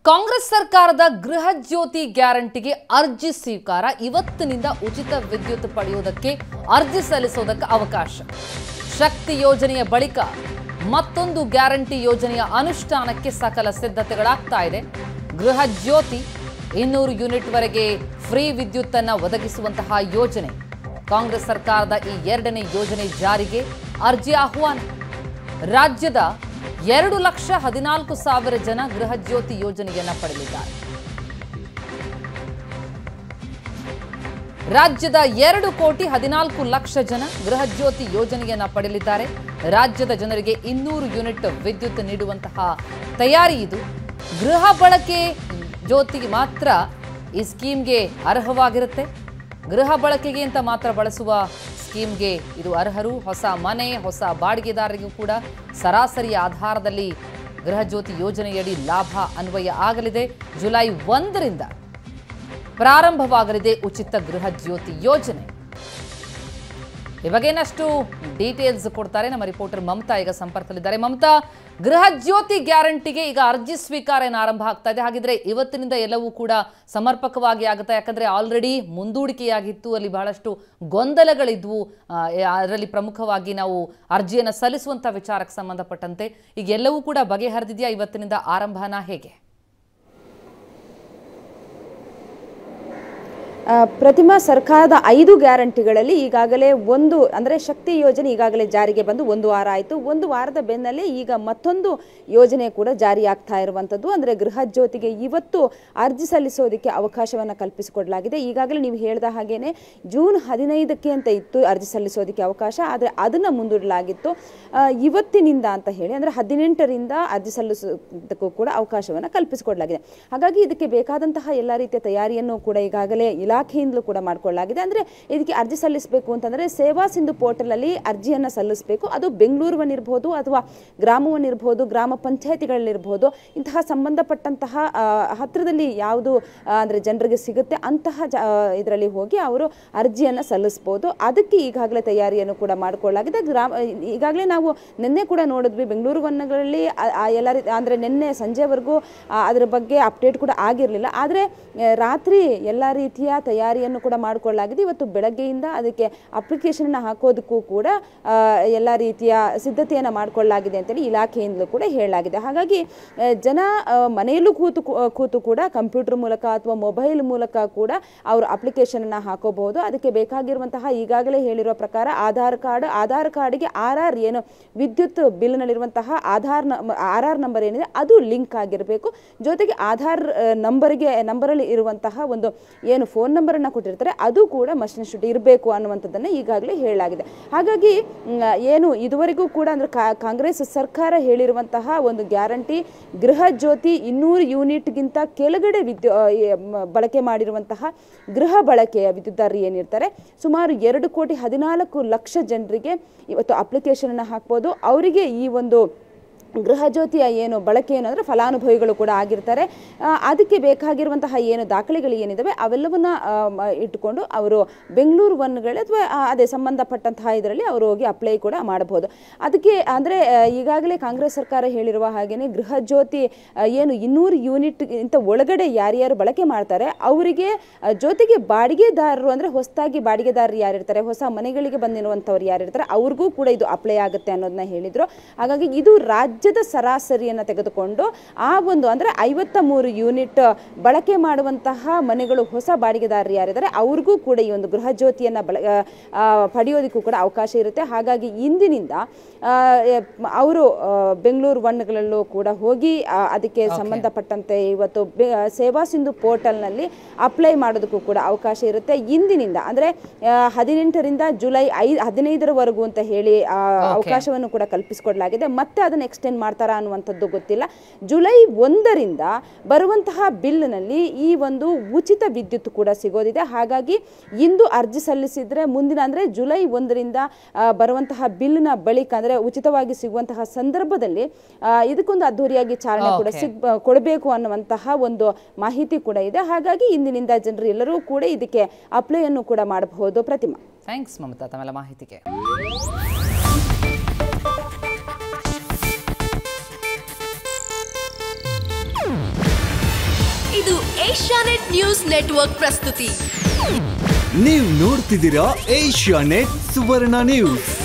ಕಾಂಗ್ರೆಸ್ ಸರ್ಕಾರದ ಗೃಹ ಜ್ಯೋತಿ ಗ್ಯಾರಂಟಿಗೆ ಅರ್ಜಿ ಸ್ವೀಕಾರ ಇವತ್ತಿನಿಂದ ಉಚಿತ ವಿದ್ಯುತ್ ಪಡೆಯುವುದಕ್ಕೆ ಅರ್ಜಿ ಸಲ್ಲಿಸುವುದಕ್ಕೆ ಅವಕಾಶ ಶಕ್ತಿ ಯೋಜನೆಯ ಬಳಿಕ ಮತ್ತೊಂದು ಗ್ಯಾರಂಟಿ ಯೋಜನೆಯ ಅನುಷ್ಠಾನಕ್ಕೆ ಸಕಲ ಸಿದ್ಧತೆಗಳಾಗ್ತಾ ಇದೆ ಗೃಹ ಜ್ಯೋತಿ ಇನ್ನೂರು ಯೂನಿಟ್ವರೆಗೆ ಫ್ರೀ ವಿದ್ಯುತ್ ಅನ್ನ ಒದಗಿಸುವಂತಹ ಯೋಜನೆ ಕಾಂಗ್ರೆಸ್ ಸರ್ಕಾರದ ಈ ಎರಡನೇ ಯೋಜನೆ ಜಾರಿಗೆ ಅರ್ಜಿ ಆಹ್ವಾನ ರಾಜ್ಯದ ಎರಡು ಲಕ್ಷ ಹದಿನಾಲ್ಕು ಸಾವಿರ ಜನ ಗೃಹ ಜ್ಯೋತಿ ಯೋಜನೆಯನ್ನ ಪಡೆದಿದ್ದಾರೆ ರಾಜ್ಯದ ಎರಡು ಕೋಟಿ ಹದಿನಾಲ್ಕು ಲಕ್ಷ ಜನ ಗೃಹ ಜ್ಯೋತಿ ಯೋಜನೆಯನ್ನ ಪಡೆಯಲಿದ್ದಾರೆ ರಾಜ್ಯದ ಜನರಿಗೆ ಇನ್ನೂರು ಯೂನಿಟ್ ವಿದ್ಯುತ್ ನೀಡುವಂತಹ ತಯಾರಿ ಇದು ಗೃಹ ಬಳಕೆ ಜ್ಯೋತಿಗೆ ಮಾತ್ರ ಈ ಸ್ಕೀಮ್ಗೆ ಅರ್ಹವಾಗಿರುತ್ತೆ ಗೃಹ ಬಳಕೆಗೆ ಅಂತ ಮಾತ್ರ ಬಳಸುವ ಸ್ಕೀಮ್ಗೆ ಇದು ಅರ್ಹರು ಹೊಸ ಮನೆ ಹೊಸ ಬಾಡಿಗೆದಾರರಿಗೂ ಕೂಡ ಸರಾಸರಿ ಆಧಾರದಲ್ಲಿ ಗೃಹ ಜ್ಯೋತಿ ಯೋಜನೆಯಡಿ ಲಾಭ ಅನ್ವಯ ಆಗಲಿದೆ ಜುಲೈ ಒಂದರಿಂದ ಪ್ರಾರಂಭವಾಗಲಿದೆ ಉಚಿತ ಗೃಹ ಜ್ಯೋತಿ ಯೋಜನೆ ಈ ಬಗ್ಗೆ ಇನ್ನಷ್ಟು ಡೀಟೇಲ್ಸ್ ಕೊಡ್ತಾರೆ ನಮ್ಮ ರಿಪೋರ್ಟರ್ ಮಮತಾ ಈಗ ಸಂಪರ್ಕದಲ್ಲಿದ್ದಾರೆ ಮಮತಾ ಗೃಹ ಜ್ಯೋತಿ ಗ್ಯಾರಂಟಿಗೆ ಈಗ ಅರ್ಜಿ ಸ್ವೀಕಾರ ಏನು ಆರಂಭ ಆಗ್ತಾ ಇದೆ ಹಾಗಿದ್ರೆ ಇವತ್ತಿನಿಂದ ಎಲ್ಲವೂ ಕೂಡ ಸಮರ್ಪಕವಾಗಿ ಆಗುತ್ತೆ ಯಾಕಂದ್ರೆ ಆಲ್ರೆಡಿ ಮುಂದೂಡಿಕೆಯಾಗಿತ್ತು ಅಲ್ಲಿ ಬಹಳಷ್ಟು ಗೊಂದಲಗಳಿದ್ವು ಆ, ಅದರಲ್ಲಿ ಪ್ರಮುಖವಾಗಿ ನಾವು ಅರ್ಜಿಯನ್ನು ಸಲ್ಲಿಸುವಂತ ವಿಚಾರಕ್ಕೆ ಸಂಬಂಧಪಟ್ಟಂತೆ ಈಗ ಎಲ್ಲವೂ ಕೂಡ ಬಗೆಹರಿದಿದೆಯಾ ಇವತ್ತಿನಿಂದ ಆರಂಭನ ಹೇಗೆ ಆ, ಪ್ರತಿಮಾ ಸರ್ಕಾರದ ಐದು ಗ್ಯಾರಂಟಿಗಳಲ್ಲಿ ಈಗಾಗಲೇ ಒಂದು ಅಂದರೆ ಶಕ್ತಿ ಯೋಜನೆ ಈಗಾಗಲೇ ಜಾರಿಗೆ ಬಂದು ಒಂದು ವಾರ ಆಯಿತು ಒಂದು ವಾರದ ಬೆನ್ನಲ್ಲೇ ಈಗ ಮತ್ತೊಂದು ಯೋಜನೆ ಕೂಡ ಜಾರಿಯಾಗ್ತಾ ಇರುವಂಥದ್ದು ಅಂದರೆ ಗೃಹ ಜ್ಯೋತಿಗೆ ಇವತ್ತು ಅರ್ಜಿ ಸಲ್ಲಿಸೋದಕ್ಕೆ ಅವಕಾಶವನ್ನು ಕಲ್ಪಿಸಿಕೊಡಲಾಗಿದೆ ಈಗಾಗಲೇ ನೀವು ಹೇಳಿದ ಹಾಗೇನೆ ಜೂನ್ ಹದಿನೈದಕ್ಕೆ ಅಂತ ಇತ್ತು ಅರ್ಜಿ ಸಲ್ಲಿಸೋದಕ್ಕೆ ಅವಕಾಶ ಆದರೆ ಅದನ್ನು ಮುಂದೂಡಲಾಗಿತ್ತು ಆ, ಇವತ್ತಿನಿಂದ ಅಂತ ಹೇಳಿ ಅಂದರೆ ಹದಿನೆಂಟರಿಂದ ಅರ್ಜಿ ಸಲ್ಲಿಸೋದಕ್ಕೂ ಕೂಡ ಅವಕಾಶವನ್ನು ಕಲ್ಪಿಸಿಕೊಡಲಾಗಿದೆ ಹಾಗಾಗಿ ಇದಕ್ಕೆ ಬೇಕಾದಂತಹ ಎಲ್ಲ ರೀತಿಯ ತಯಾರಿಯನ್ನು ಕೂಡ ಈಗಾಗಲೇ ಇಲಾಖೆಯಿಂದಲೂ ಕೂಡ ಮಾಡಿಕೊಳ್ಳಲಾಗಿದೆ ಅಂದರೆ ಇದಕ್ಕೆ ಅರ್ಜಿ ಸಲ್ಲಿಸಬೇಕು ಅಂತಂದರೆ ಸೇವಾ ಸಿಂಧು ಪೋರ್ಟಲಲ್ಲಿ ಅರ್ಜಿಯನ್ನು ಸಲ್ಲಿಸಬೇಕು ಅದು ಬೆಂಗಳೂರುವನ್ನಿರ್ಬೋದು ಅಥವಾ ಗ್ರಾಮವನ್ನಿರ್ಬೋದು ಗ್ರಾಮ ಪಂಚಾಯತಿಗಳಲ್ಲಿರ್ಬೋದು ಇಂತಹ ಸಂಬಂಧಪಟ್ಟಂತಹ ಆ, ಹತ್ತಿರದಲ್ಲಿ ಯಾವುದು ಅಂದರೆ ಜನರಿಗೆ ಸಿಗುತ್ತೆ ಅಂತಹ ಜ ಇದರಲ್ಲಿ ಹೋಗಿ ಅವರು ಅರ್ಜಿಯನ್ನು ಸಲ್ಲಿಸ್ಬೋದು ಅದಕ್ಕೆ ಈಗಾಗಲೇ ತಯಾರಿಯನ್ನು ಕೂಡ ಮಾಡಿಕೊಳ್ಳಲಾಗಿದೆ ಗ್ರಾಮ ಈಗಾಗಲೇ ನಾವು ನಿನ್ನೆ ಕೂಡ ನೋಡಿದ್ವಿ ಬೆಂಗಳೂರು ವನ್ನಗಳಲ್ಲಿ ಆ- ಆ ಎಲ್ಲ ರೀತಿ ಅಂದರೆ ನಿನ್ನೆ ಸಂಜೆವರೆಗೂ ಆ, ಅದರ ಬಗ್ಗೆ ಅಪ್ಡೇಟ್ ಕೂಡ ಆಗಿರಲಿಲ್ಲ ಆದರೆ ರಾತ್ರಿ ಎಲ್ಲ ರೀತಿಯ ತಯಾರಿಯನ್ನು ಕೂಡ ಮಾಡಿಕೊಳ್ಳಲಾಗಿದೆ ಇವತ್ತು ಬೆಳಗ್ಗೆಯಿಂದ ಅದಕ್ಕೆ ಅಪ್ಲಿಕೇಶನ್ ಹಾಕೋದಕ್ಕೂ ಕೂಡ ಆ, ಎಲ್ಲ ರೀತಿಯ ಸಿದ್ಧತೆಯನ್ನು ಮಾಡಿಕೊಳ್ಳಲಾಗಿದೆ ಅಂತೇಳಿ ಇಲಾಖೆಯಿಂದಲೂ ಕೂಡ ಹೇಳಲಾಗಿದೆ ಹಾಗಾಗಿ ಆ, ಜನ ಆ, ಮನೆಯಲ್ಲೂ ಕೂತು ಕೂತು ಕೂಡ ಕಂಪ್ಯೂಟರ್ ಮೂಲಕ ಅಥವಾ ಮೊಬೈಲ್ ಮೂಲಕ ಕೂಡ ಅವರು ಅಪ್ಲಿಕೇಶನನ್ನು ಹಾಕೋಬಹುದು ಅದಕ್ಕೆ ಬೇಕಾಗಿರುವಂತಹ ಈಗಾಗಲೇ ಹೇಳಿರೋ ಪ್ರಕಾರ ಆಧಾರ್ ಕಾರ್ಡ್ ಆಧಾರ್ ಕಾರ್ಡ್ಗೆ ಆರ್ ಆರ್ ಏನು ವಿದ್ಯುತ್ ಬಿಲ್ನಲ್ಲಿರುವಂತಹ ಆಧಾರ್ ಆರ್ ಆರ್ ನಂಬರ್ ಏನಿದೆ ಅದು ಲಿಂಕ್ ಆಗಿರಬೇಕು ಜೊತೆಗೆ ಆಧಾರ್ ಆ, ನಂಬರ್ಗೆ ನಂಬರಲ್ಲಿ ಇರುವಂತಹ ಒಂದು ಏನು ಫೋನ್ ನಂಬರನ್ನು ಕೊಟ್ಟಿರ್ತಾರೆ ಅದು ಕೂಡ ಮಸ್ಟಿನಷ್ಟು ಇರಬೇಕು ಅನ್ನುವಂಥದ್ದನ್ನು ಈಗಾಗಲೇ ಹೇಳಲಾಗಿದೆ ಹಾಗಾಗಿ ಮ್, ಏನು ಇದುವರೆಗೂ ಕೂಡ ಅಂದರೆ ಕಾಂಗ್ರೆಸ್ ಸರ್ಕಾರ ಹೇಳಿರುವಂತಹ ಒಂದು ಗ್ಯಾರಂಟಿ ಗೃಹ ಜ್ಯೋತಿ ಇನ್ನೂರು ಯೂನಿಟ್ಗಿಂತ ಕೆಳಗಡೆ ವಿದ್ಯು ಆ, ಏ, ಮ, ಬಳಕೆ ಮಾಡಿರುವಂತಹ ಗೃಹ ಬಳಕೆಯ ವಿದ್ಯುತ್ತಾರರು ಏನಿರ್ತಾರೆ ಸುಮಾರು ಎರಡು ಕೋಟಿ ಹದಿನಾಲ್ಕು ಲಕ್ಷ ಜನರಿಗೆ ಇವತ್ತು ಅಪ್ಲಿಕೇಶನನ್ನು ಹಾಕ್ಬೋದು ಅವರಿಗೆ ಈ ಒಂದು ಗೃಹ ಜ್ಯೋತಿಯ ಏನು ಬಳಕೆ ಏನು ಅಂದರೆ ಫಲಾನುಭವಿಗಳು ಕೂಡ ಆಗಿರ್ತಾರೆ ಆ, ಅದಕ್ಕೆ ಬೇಕಾಗಿರುವಂತಹ ಏನು ದಾಖಲೆಗಳು ಏನಿದಾವೆ ಅವೆಲ್ಲವನ್ನ ಆ, ಮ- ಇಟ್ಟುಕೊಂಡು ಅವರು ಬೆಂಗಳೂರು ಒನ್ಗಳು ಅಥವಾ ಆ, ಅದೇ ಸಂಬಂಧಪಟ್ಟಂತಹ ಇದರಲ್ಲಿ ಅವರು ಹೋಗಿ ಅಪ್ಲೈ ಕೂಡ ಮಾಡಬಹುದು ಅದಕ್ಕೆ ಅಂದರೆ ಈಗಾಗಲೇ ಕಾಂಗ್ರೆಸ್ ಸರ್ಕಾರ ಹೇಳಿರುವ ಹಾಗೆಯೇ ಗೃಹ ಜ್ಯೋತಿ ಆ, ಏನು ಇನ್ನೂರು ಯೂನಿಟ್ ಇಂತ ಒಳಗಡೆ ಯಾರ್ಯಾರು ಬಳಕೆ ಮಾಡ್ತಾರೆ ಅವರಿಗೆ ಆ, ಜೊತೆಗೆ ಬಾಡಿಗೆದಾರರು ಅಂದರೆ ಹೊಸದಾಗಿ ಬಾಡಿಗೆದಾರರು ಯಾರಿರ್ತಾರೆ ಹೊಸ ಮನೆಗಳಿಗೆ ಬಂದಿರುವಂಥವ್ರು ಯಾರಿರ್ತಾರೆ ಅವ್ರಿಗೂ ಕೂಡ ಇದು ಅಪ್ಲೈ ಆಗುತ್ತೆ ಅನ್ನೋದನ್ನ ಹೇಳಿದ್ರು ಹಾಗಾಗಿ ಇದು ರಾಜ್ಯದ ಸರಾಸರಿಯನ್ನು ತೆಗೆದುಕೊಂಡು ಆ ಒಂದು ಅಂದರೆ ಐವತ್ತ ಮೂರು ಯೂನಿಟ್ ಬಳಕೆ ಮಾಡುವಂತಹ ಮನೆಗಳು ಹೊಸ ಬಾಡಿಗೆದಾರರು ಯಾರಿದ್ದಾರೆ ಅವ್ರಿಗೂ ಕೂಡ ಈ ಒಂದು ಗೃಹ ಜ್ಯೋತಿಯನ್ನು ಬಳ ಆ, ಪಡೆಯೋದಕ್ಕೂ ಕೂಡ ಅವಕಾಶ ಇರುತ್ತೆ ಹಾಗಾಗಿ ಇಂದಿನಿಂದ ಅವರು ಬೆಂಗಳೂರು ಒನ್ಗಳಲ್ಲೂ ಕೂಡ ಹೋಗಿ ಆ, ಅದಕ್ಕೆ ಸಂಬಂಧಪಟ್ಟಂತೆ ಇವತ್ತು ಬೆ- ಸೇವಾ ಸಿಂಧು ಪೋರ್ಟಲ್ನಲ್ಲಿ ಅಪ್ಲೈ ಮಾಡೋದಕ್ಕೂ ಕೂಡ ಅವಕಾಶ ಇರುತ್ತೆ ಇಂದಿನಿಂದ ಅಂದರೆ ಹದಿನೆಂಟರಿಂದ ಜುಲೈ ಐ ಹದಿನೈದರವರೆಗೂ ಅಂತ ಹೇಳಿ ಆ, ಅವಕಾಶವನ್ನು ಕೂಡ ಕಲ್ಪಿಸಿಕೊಡಲಾಗಿದೆ ಮತ್ತೆ ಅದನ್ನು ಎಕ್ಸ್ಟೆಂಡ್ ಮಾಡ್ತಾರಾ ಅನ್ನುವಂಥದ್ದು ಗೊತ್ತಿಲ್ಲ ಜುಲೈ ಒಂದರಿಂದ ಬರುವಂತಹ ಬಿಲ್ನಲ್ಲಿ ಈ ಒಂದು ಉಚಿತ ವಿದ್ಯುತ್ ಕೂಡ ಸಿಗೋದಿದೆ ಹಾಗಾಗಿ ಇಂದು ಅರ್ಜಿ ಸಲ್ಲಿಸಿದ್ರೆ ಮುಂದಿನ ಅಂದರೆ ಜುಲೈ ಒಂದರಿಂದ ಆ, ಬರುವಂತಹ ಬಿಲ್ನ ಬಳಿಕ ಅಂದರೆ ಉಚಿತವಾಗಿ ಸಿಗುವಂತಹ ಸಂದರ್ಭದಲ್ಲಿ ಆ, ಇದಕ್ಕೊಂದು ಅದ್ದೂರಿಯಾಗಿ ಚಾಲನೆ ಕೂಡ Okay. ಸಿಗ್ ಕೊಡಬೇಕು ಅನ್ನುವಂತಹ ಒಂದು ಮಾಹಿತಿ ಕೂಡ ಇದೆ ಹಾಗಾಗಿ ಇಂದಿನಿಂದ ಜನರು ಎಲ್ಲರೂ ಕೂಡ ಇದಕ್ಕೆ ಅಪ್ಲೈಯನ್ನು ಕೂಡ ಮಾಡಬಹುದು ಪ್ರತಿಮಾ ಥ್ಯಾಂಕ್ಸ್ ಮಮತಾ ತಮ್ಮೆಲ್ಲ ಮಾಹಿತಿಗೆ ಇದು ಏಷ್ಯಾನೆಟ್ ನ್ಯೂಸ್ ನೆಟ್ವರ್ಕ್ ಪ್ರಸ್ತುತಿ ನೀವು ನೋಡ್ತಿದ್ದೀರಾ ಏಷ್ಯಾ ನೆಟ್ ಸುವರ್ಣ ನ್ಯೂಸ್